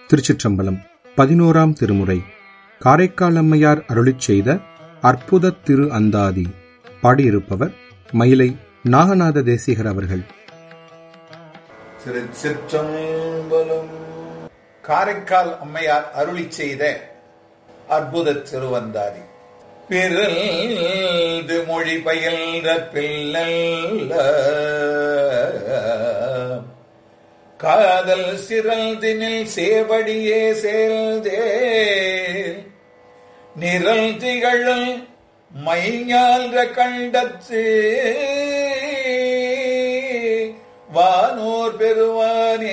திருச்சிற்றம்பலம் பதினோராம் திருமுறை காரைக்கால் அம்மையார் அருளிச் செய்த அற்புத திரு அந்தாதி பாடியிருப்பவர் மயிலை நாகநாத தேசிகர் அவர்கள் திருச்சிற்றம்பலம் காரைக்கால் அம்மையார் அருளி செய்த அற்புத திருவந்தாரி பிறந்து மொழி பயில்ற பிள்ளல்ல காதல் சிறந்தினில் சேவடியே சேர்ந்தே நிரல் திகழும் மைஞான்ற கண்டத்து வானோர் பெறுவானே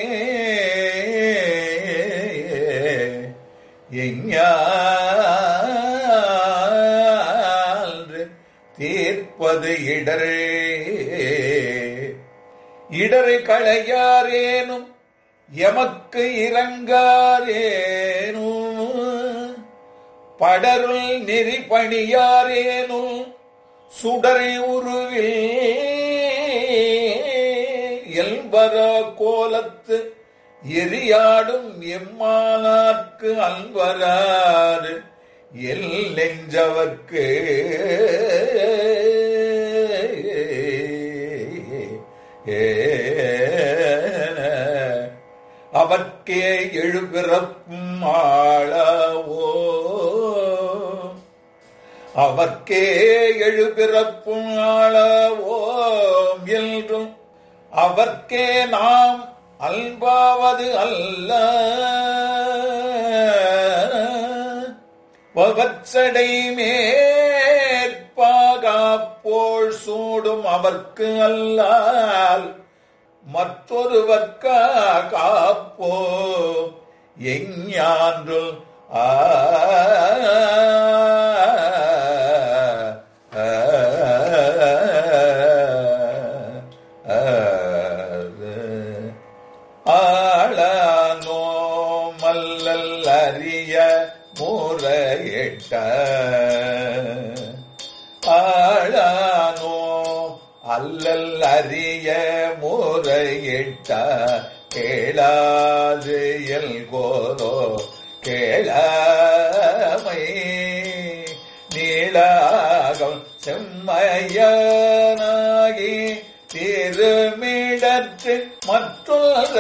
எஞ்ஞான்று தீர்ப்பது இடரே இடரை களையாரேனும் எமக்கு இறங்காரேனும் படருள் நெறி பணியாரேனும் சுடரை உருவில் எல்வரா கோலத்து எரியாடும் எம்மானார்க்கு அல்வராறு எல் நெஞ்சவர்க்கு அவர்க்கே எழுபிறப்பும் ஆளாவோ அவர்க்கே எழுபிறப்பும் ஆளாவோம் என்றும் அவர்க்கே நாம் அல்பாவது அல்ல பவச்சடை மேற்பாகாப்போள் சூடும் அவர்க்கு அல்லால் மற்றொருவர்க்கா காப்போ எஞ்ஞான்றுள் ஆ ஆளானோ மல்லல் அறிய முறையிட்ட ஆளானோ அல்லல் அறிய முறையிட்ட கேளாது எல்கோரோ கேளாமை நீளாகம் செம்மையனாகி திருமிடத்து மற்றொரு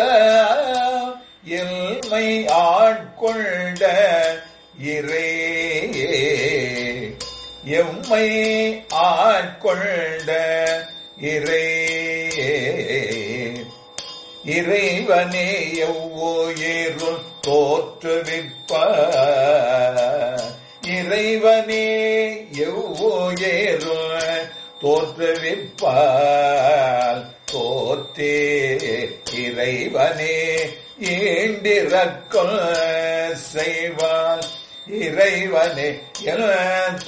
எல்மை ஆட்கொண்ட இறை எம்மை ஆட்கொண்ட இறை இறைவனே எவ்வோயிருள் தோற்றுவிப்ப இறைவனே எவ்வோயிருள் தோற்றுவிப்பால் தோற்றே இறைவனே ஈண்டிறக்கும் செய்வான் இறைவனே எழுத்த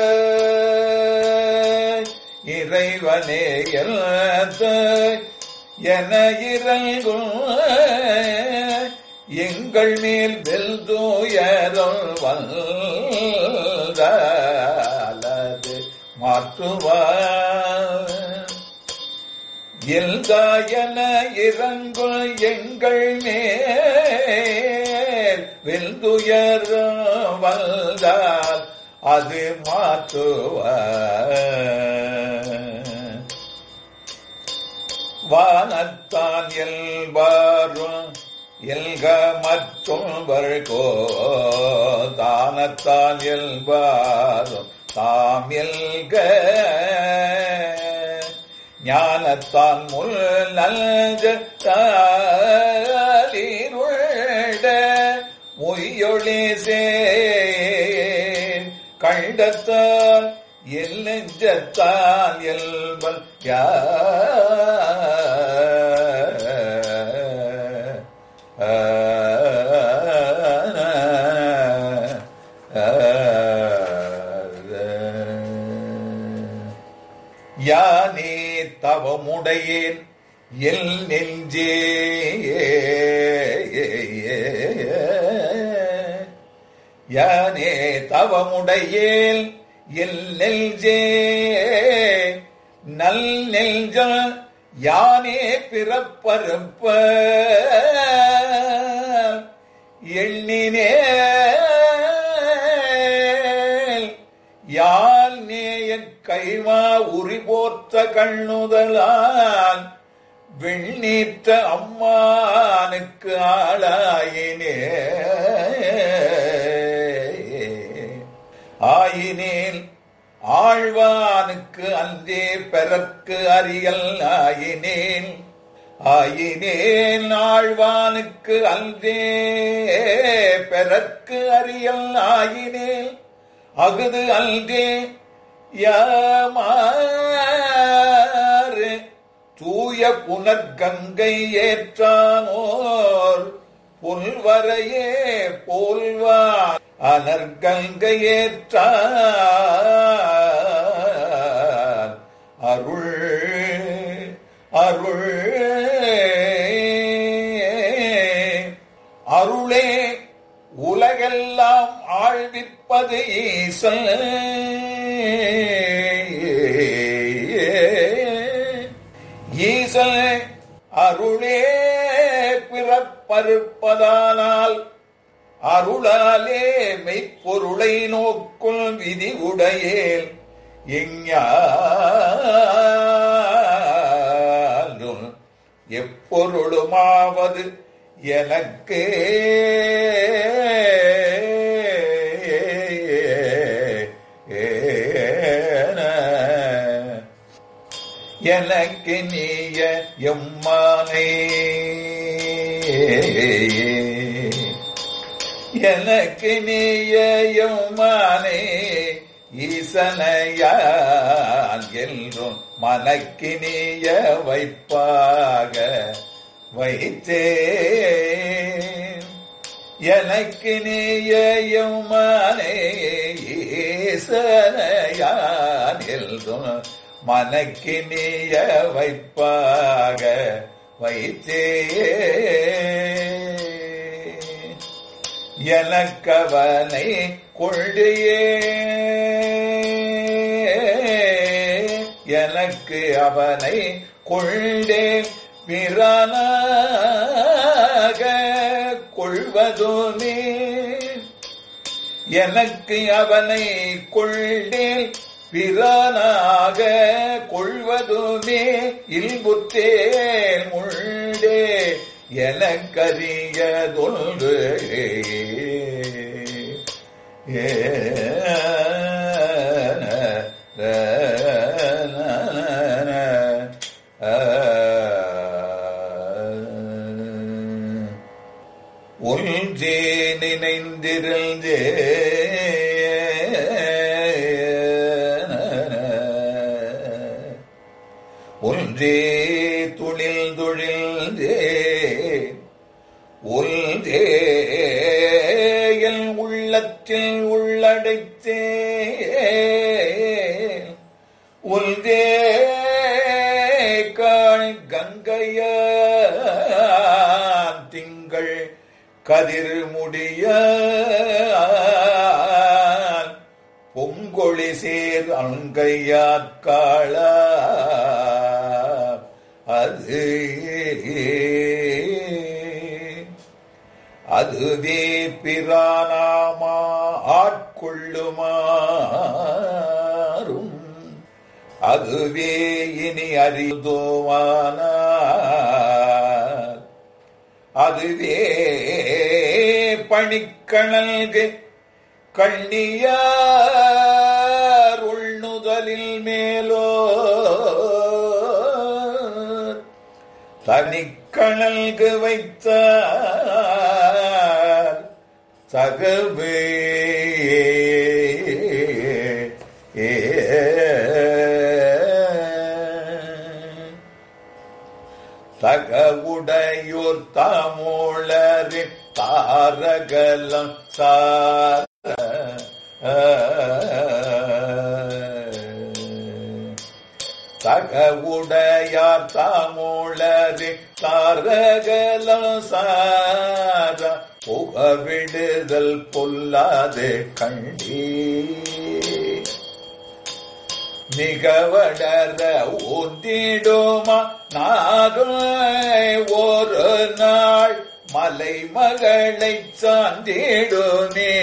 இறைவனே எழுத்த என இறங்கும் எங்கள் மேல் வெல்தோயரும் வந்தது மாற்றுவார் எல்காயன இறங்குள் எங்கள் மேல் வெல்துயர் வந்தால் அது மாற்றுவார் வானத்தான் எல்வாரும் எல்க மற்றொன்பர்கோ தானத்தான் எல்வாரும் தாம் எல்க ஞானத்தான் முள் நல்க தாலிருட மொய்யொளி சே கண்டத்தால் எல் நெஞ்சத்தால் எல்வல் யா யானே தவமுடையேன் எல் நெஞ்சே யானே தவமுடையேல் எல் நெஞ்சே நல் நெஞ்ச யானே பிறப்பறுப்ப எண்ணினேல் யால் நேய கைமா உரி போர்த்த கண்ணுதலால் வெண்ணீற்ற அம்மானுக்கு ஆளாயினே ஆயினேன் ஆழ்வானுக்கு அந்தே பெறற்கு அறியல் ஆயினேன் ஆயினேன் ஆழ்வானுக்கு அந்தே பெறற்கு அறியல் ஆயினேன் அகுது அல்கே யாமாறு தூய புனர்கங்கை ஏற்றானோர் புல்வரையே போல்வார் அனர்கங்கை ஏற்றார் அருள் அருள் அருளே உலகெல்லாம் ஆழ்விப்பது ஈசன் ஈசன் அருளே பிறப்பறுப்பதானால் அருளாலே மெய்ப்பொருளை நோக்கும் விதி உடையேல் எஞ்ஞாலும் எப்பொருளுமாவது எனக்கு எனக்கு நீய எம்மானே எனக்கு நீய எம்மானே ஈசனையால் என்றும் மனக்கினிய வைப்பாக வைத்தேன் எனக்கு நீயமானே ஈசனையான் என்றும் மனக்கினிய வைப்பாக வைத்தே எனக்கவனை கொள்ளையே எனக்கு அவனை கொண்டேன் பிறனாக கொள்வதுமே எனக்கு அவனை கொண்டேன் பிறனாக கொள்வதுமே இல்புத்தேன் முள்ளே எனக்கறியதொன்று ஒன்றே நினைந்திருந்தே ஒன்றே துளில் துழில்தே ஒன்றே என் உள்ளத்தில் உள்ளடைத்தே ஒன்றே காண் கங்கைய திங்கள் கதிர் முடிய பொங்கொழி சேர் அங்கையாக்காள அது அதுவே பிரானாமா ஆட்கொள்ளுமாறும் அதுவே இனி அறிதோவானார் அதுவே பணிக்கணல்கு கண்ணியார் உள்நுதலில் மேலோ தனிக்கணல்கு வைத்தார் தகவே தகவுடையோர் தாமோளரி தாரகலம் சார தகவுடையார் தாமோளரி தாரகலம் சார புகவிடுதல் பொல்லாது கண்டீ மிக வளர ஊந்திடுமா நாகும் ஒரு நாள் மலை மகளை சார்ந்திடுமே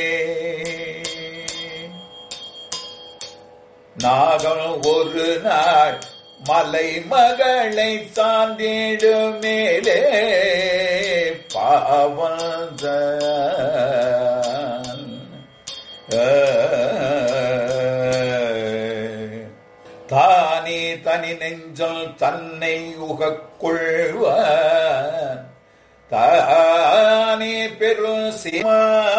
நாகம் ஒரு நாள் மலை மகளை சார்ந்திடு மேலே பாவந்த தானே தனி நெஞ்சல் தன்னை உகக்கொள்வான் தானே பெரு சிமா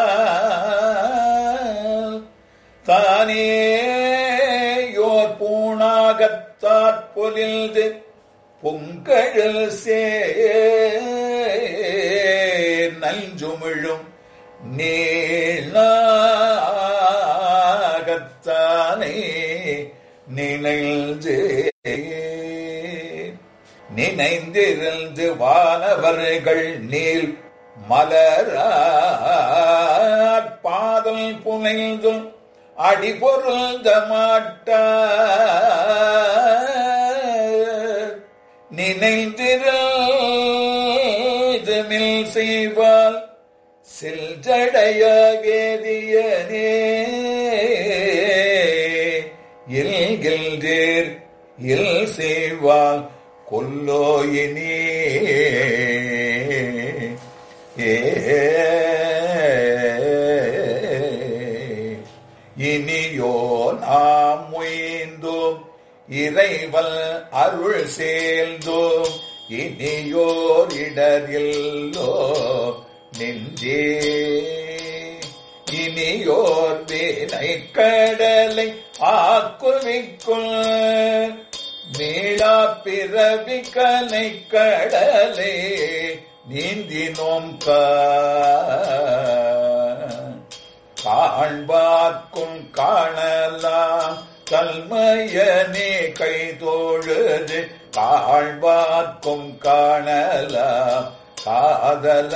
தானே யோர் பூணாகத்தாற்பொலிந்து பொங்கழல் சே நல்ஜுமிழும் நீளாகத்தானே நினைந்து நினைந்திருந்து வானவர்கள் நீல் மலரார் பாதல் புனைந்தும் அடி பொருந்த மாட்ட நினைந்திருந்து மில் செய்வால் செல்ஜடைய வேதியனே இல்கில்தேர் இல் செய்வால் கொல்லோயினே ஏ இனியோ நாம் முயந்தோம் இறைவல் அருள் சேர்ந்தோம் இனியோர் இடரில்லோ நெஞ்சே இனியோர் வேலை கடலை ஆக்குவிக்குள் மீளா பிறவி கலை கடலே நீந்தினோம் காண்பார்க்கும் காணலாம் கல்மயனே கைதோழுது காண்பார்க்கும் காணலாம் காதல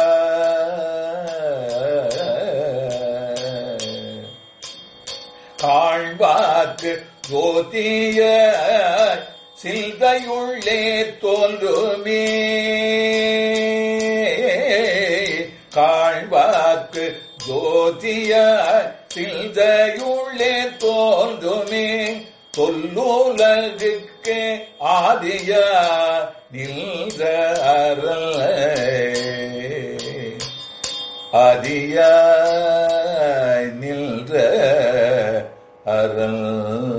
காண்பார்க்கு ஜோதிய சில்கையுள்ளே தோன்றுமே காண்பார்க்கு ஜோதிய சில்கையுள்ளே தோன்றுமே தொல்லுலகுக்கு ஆதிய நின்ற அருள் அதிய நின்ற அருள்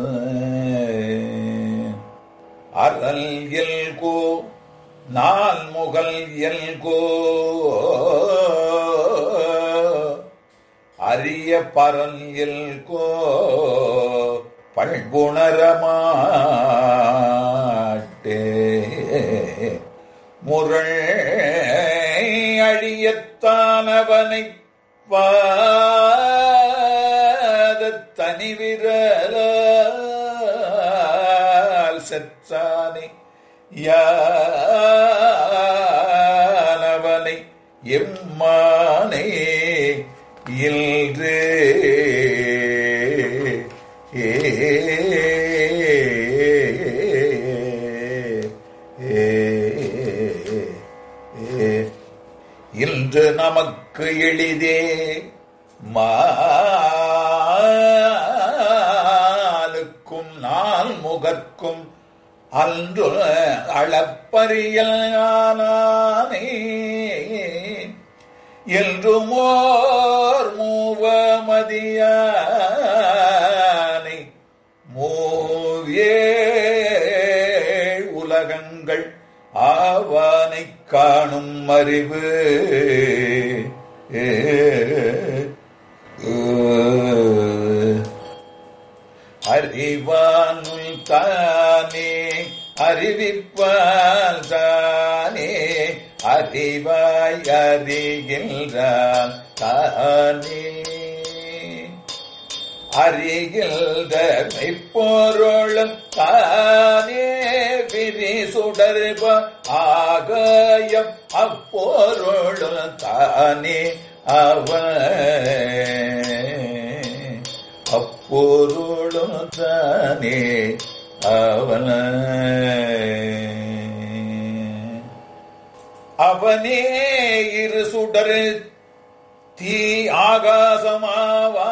அருள் எல்கோ நான் முகல் எல்கோ அரிய பரன் எல்கோ பண்புணரமாட்டே முரண் அழியத்தானவனை பாத தனிவிரலால் செத்தானே யானவனை எம்மானே இல்று ஏ இன்று நமக்கு எளிதே மாலுக்கும் நாள் முகற்கும் அன்று அளப்பரியலானே என்று மோர் மூவமதியானை மூவே உலகங்கள் ஆவானை காணும் அறிவு அறிவானுள் தானே அறிவிப்பால் தானே அறிவாய் அறிகின்றான் தானே அறிகின்ற மெய்ப்பொருளும் தானே விரி சுடர்ப ஆகாயம் அப்பொருளும் தானே அவன் அப்பொருளும் தானே அவன அவனே இரு சுடர் தீ ஆகாசமாவா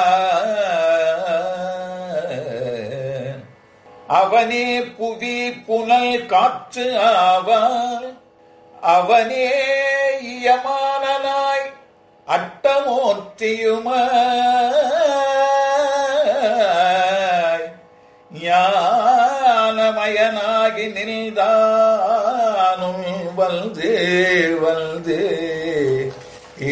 அவனே புவி புனல் காற்று ஆவான் அவனே இயமானனாய் அட்டமோத்தியுமாய் ஞானமயனாகி நின்றானும் வந்து வந்து ஏ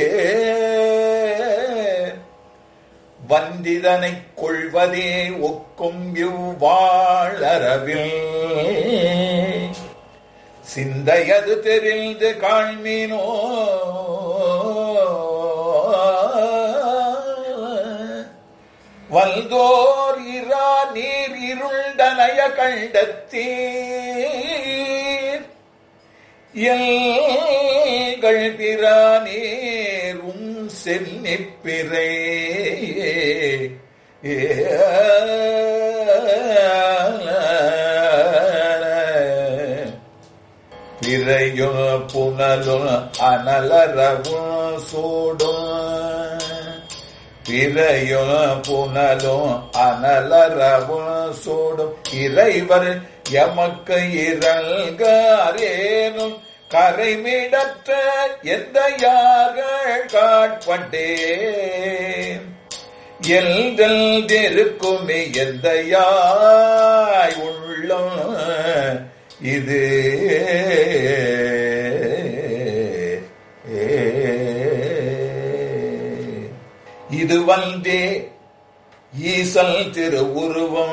வந்திதனைக் கொள்வதே ஒக்கும் இவ்வாழறவில் சிந்தையது தெரிந்து காண்மினோ வல்தோர் இரா நீர் இருண்டனைய கண்டத்தீர் எல்கள் பிரானீர் உம் சென்னிப்பிறை பிறையும் புனலும் அனலரவும் சூடும் பிறையும் புனலும் அனலரவும் சூடும் இறைவர் எமக்கு இரல்காரேனும் கரைமிடற்ற எந்த யார்கள் காட்பட்டேன் எல்தல் இருக்குமே எந்த யாய் உள்ளம் இது இது வந்தே ஈசல் திருவுருவம்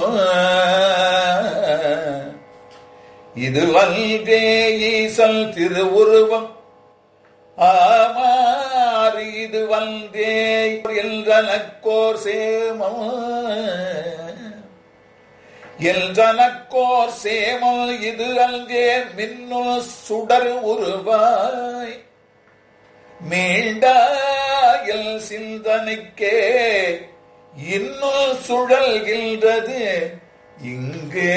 இது வந்தே ஈசல் திருவுருவம் ஆமாறு இது வந்தே என்றனக்கோர் சேமம் என்றனக்கோர் சேமல் இது அங்கே மின்னுள் சுடர் உருவாய் மீண்டாயல் சிந்தனைக்கே இன்னும் சுழல்கின்றது இங்கே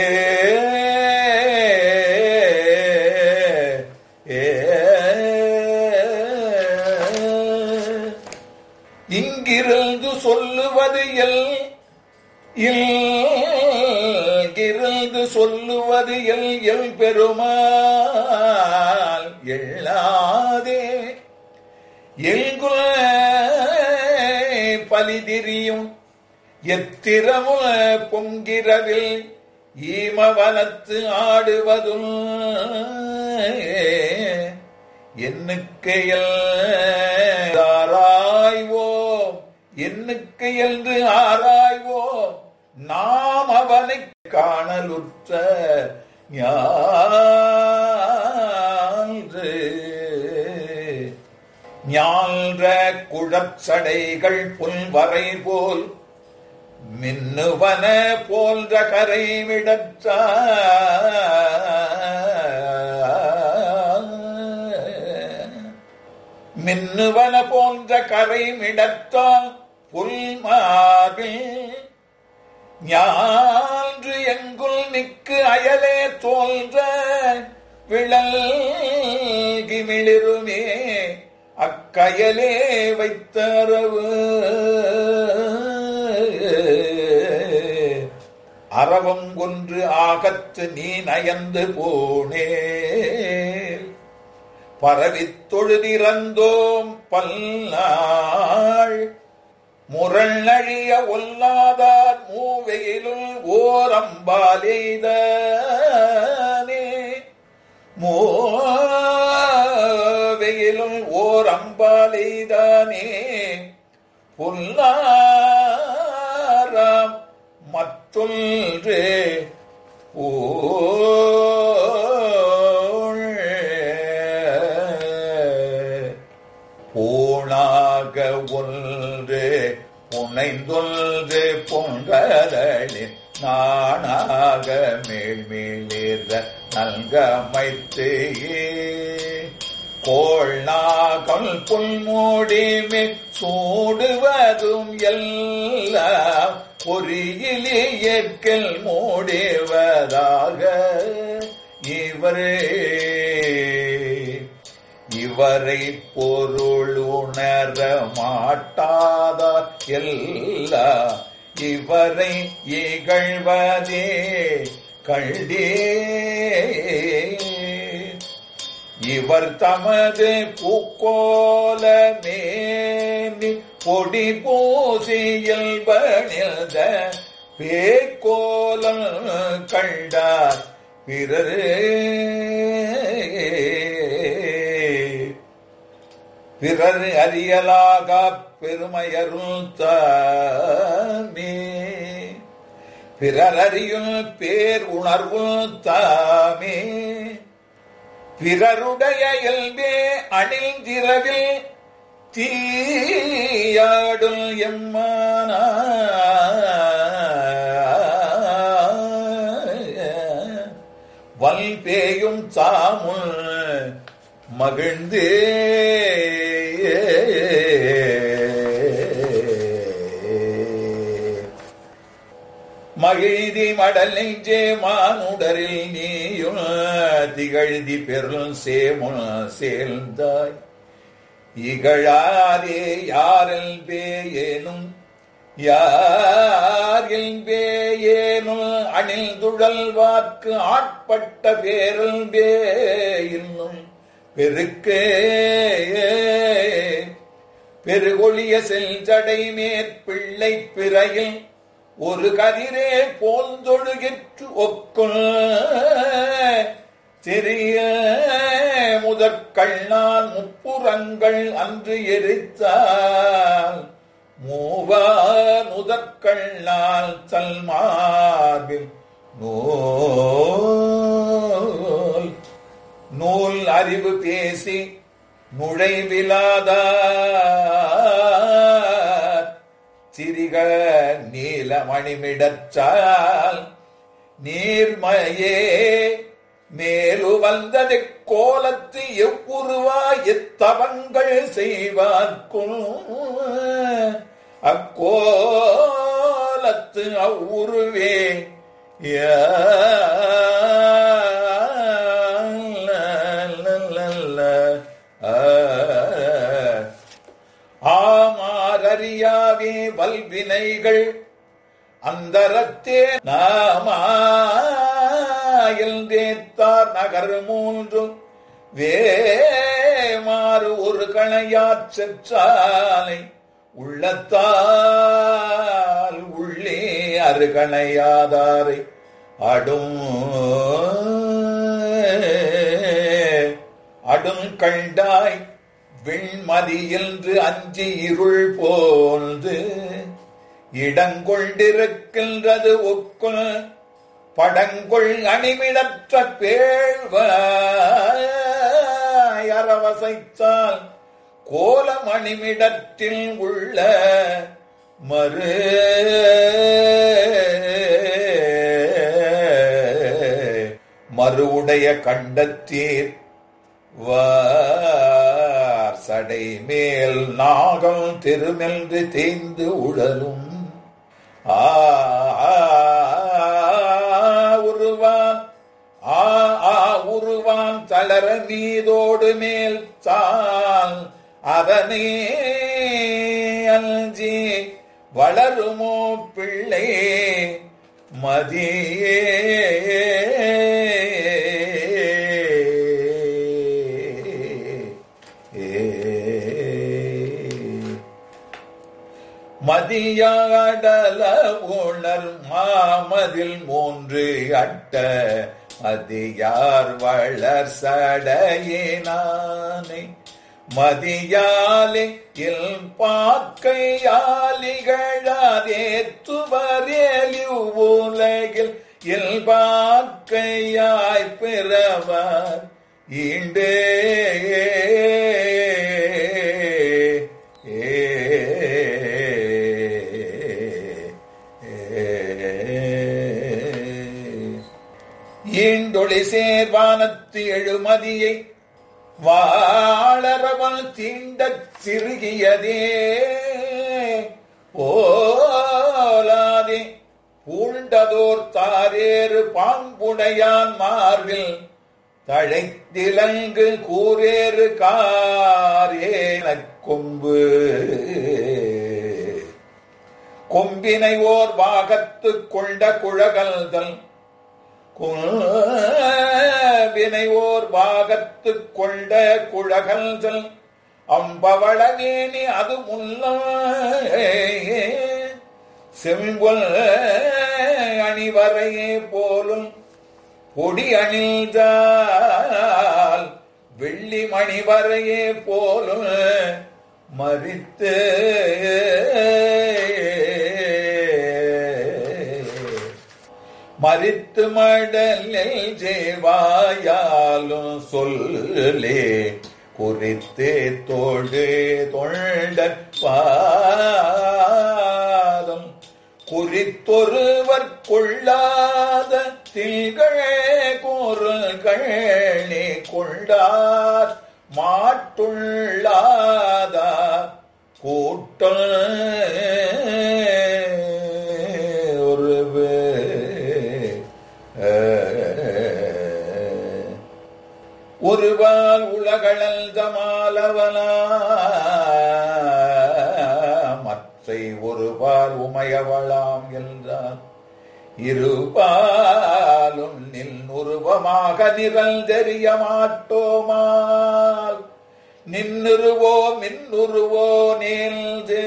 இங்கிருந்து சொல்லுவது எல் இங்கிருந்து சொல்லுவது எல் எல் பெருமாள் எள்ளாதே எங்குல பலிதிரியும் எத்திரமுல பொங்கிரவில் ஈமவனத்து ஆடுவதும் என்னுக்கு ஆராய்வோம் என்னுக்கு என்று ஆராய்வோம் நாம் அவனை காணலுற்ற ஞான்று ஞான்ற குழச்சடைகள் புல்வரை போல் மின்னுவன போன்ற கரை விடற்ற மின்னுவன போன்ற கரை மிடத்தால் புல்மார்பில் ஞான்று எங்குள் நிக்கு அயலே தோன்ற விழல்கி மிளிருமே அக்கயலே வைத்தரவு அறவம் கொன்று ஆகத்து நீ நயந்து போனே பரவித் தொழுதிறந்தோம் பல்லாள் முரண்ணழிய ஒல்லாதார் மூவையிலுள் ஓரம்பாலெய்தனே மூவையிலுள் ஓர் அம்பாலெய்தானே புல்லாராம் மற்றொன்று பூணாக ஒன்று புனைந்தொன்று பொங்கலின் நாணாக மேல்மேலிற நல்கமைத்து கோள் நாகல் புல்மூடிமே சூடுவதும் எல்லாம் பொறியிலியற்கில் மூடிவதாக இவரே இவரை பொருள் உணர மாட்டாதார் எல்லா இவரை இகழ்வதே கண்டே இவர் தமது பூக்கோல மேனி பொடி பூசியில் பணிந்த பேக்கோலம் கண்டார் பிறரே பிறர் அறியலாக பெருமையருள் தாமே பிறர் அறியும் பேர் உணர்வு தாமே பிறருடைய இயல்பே அணிந்திரவில் தீயாடும் எம்மான வல் பேயும் தாமுள் மகிழ்ந்தே மகிழ்தி மடல் நெஞ்சே மானுடரில் நீயும் திகழ்தி பெருள் சேமுன் சேர்ந்தாய் இகழாரே யாரில் பேயேனும் யாரில் பேயேனும் அணில் துழல் வாக்கு ஆட்பட்ட பேரல் பேயின்னும் பெருக்கே பெருகொழிய செல்ஜடை மேற்பிள்ளை பிறையில் ஒரு கதிரே போந்தொழுகிற்று ஒக்குள் தெரிய முதற்கண்ணால் முப்புறங்கள் அன்று எரித்தால் மூவா முதற்கண்ணால் தல்மார்பில் நூல் நூல் அறிவு பேசி நுழைவிலாதார் சிறிக நீலமணிமிடற்றால் நீர்மையே மேலு வந்தது கோலத்து எவ்வுருவா எத்தவங்கள் செய்வார்க்கும் அக்கோலத்து அவ்வுருவே ஆமாரறியாவே வல்வினைகள் அந்தரத்தே நாமாயல்தேத்தார் நகர் மூன்றும் வேமாறு ஒரு கணையாற்றாலை உள்ளத்தால் உள்ளே அருகணையாதாரை அடும் அடும் கண்டாய் விண்மதி என்று அஞ்சி இருள் போந்து இடங்கொண்டிருக்கின்றது ஒக்குள் படங்கொள் அணிமிடற்ற பேழ்வாய் அரவசைத்தால் கோலம் அணிமிடத்தில் உள்ள மறு மறுவுடைய கண்டத்தீர் வார் சடை மேல் நாகம் திருமென்று தேய்ந்து உடலும் ஆ ஆ, உருவான் ஆ ஆ உருவான் தளர மீதோடு மேல் தான் அதனே அஞ்சி வளருமோ பிள்ளை மதியே மதியாடல உணர் மாமதில் மூன்று அட்ட மதியார் வளர் சடையினானை மதியாலே இல் பாக்கையாலிகழாதேத்துவரேலி உலகில் இல் பாக்கையாய் பிறவர் ஈண்டே ஈண்டொளி சேர்வானத்து எழுமதியை வாழறவன் தீண்டச் சிறுகியதே ஓலாதே பூண்டதோர் தாரேறு பாம்புடையான் மார்பில் தழைத்திலங்கு கூரேறு காரேனக் கொம்பு கொம்பினை ஓர் பாகத்து கொண்ட குழகல்தல் கொம்பினை ஓர் பாகத்து கொண்ட குழகல்தல் அம்பவளவேணி அது முல்ல செம்பொல் அணிவரையே போலும் பொடி அணிந்தால் வெள்ளி மணிவரையே போலும் மறித்து மறித்து மடலில் ஜேவாயாலும் சொல்லே குறித்தே தோழு தொண்ட பாதம் குறித்தொருவர் கொள்ளாத திகழே கூறுகள் நீ கொண்டார் மாட்டுள்ளாதா கூட்டம் ஒரு ஒருவால் உலகளல் ஜமாலவனா மற்றை ஒருபால் உமையவளாம் என்றார் இருபாலும் நில் உருவமாக நிரல் தெரிய மாட்டோமால் நின்னுருவோ மின்னுருவோ நேர்ந்தே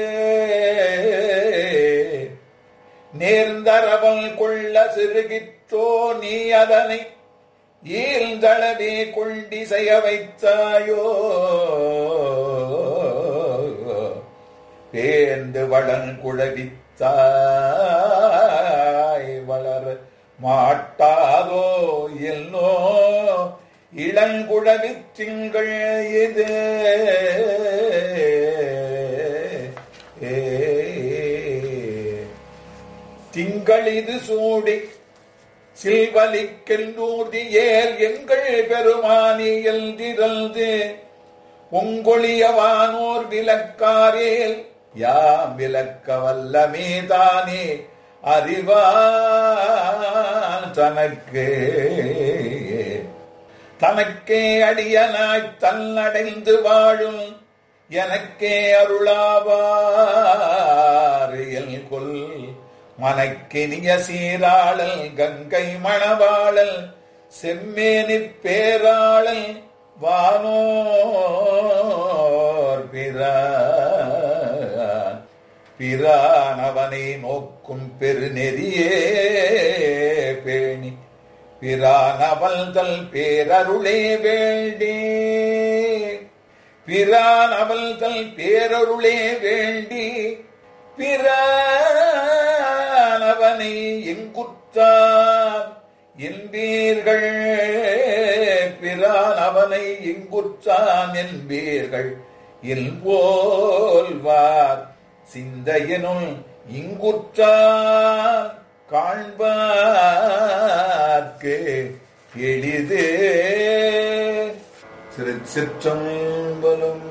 நேர்ந்தரவல் கொள்ள சிறுகித்தோ நீ அதனை ஈழ்ந்தளவே கொண்டிசைய வைத்தாயோ பேந்து வளன் குழவித்தாய் வளர மாட்டாதோ எல்லோ இளங்குழவி திங்கள் இது திங்கள் இது சூடி சில்வலிக்கெல்லூர்தி ஏல் எங்கள் பெருமானி எல்திரல்து பொங்கொழியவானோர் விளக்காரேல் யாம் விளக்க வல்லமேதானே அறிவான் தனக்கு தனக்கே அடியனாய் தன்னடைந்து வாழும் எனக்கே அருளாவார் எல் கொல் மனக்கினிய சீராளல் கங்கை மணவாளல் செம்மேனி பேராளல் வானோர் பிரான் பிரான் அவனை நோக்கும் பெருநெறியே பேணி பிரான் அவள்தல் பேரருளே வேண்டி பிரான் அவள்தல் பேரருளே வேண்டி பிரானவனை எங்குற்றான் என்பீர்கள் பிரான் அவனை எங்குற்றான் என்பீர்கள் இல்போல்வார் சிந்தையனும் இங்குற்றான் காண்பார்க்கு எளிதே திருச்சிற்றம்பலம்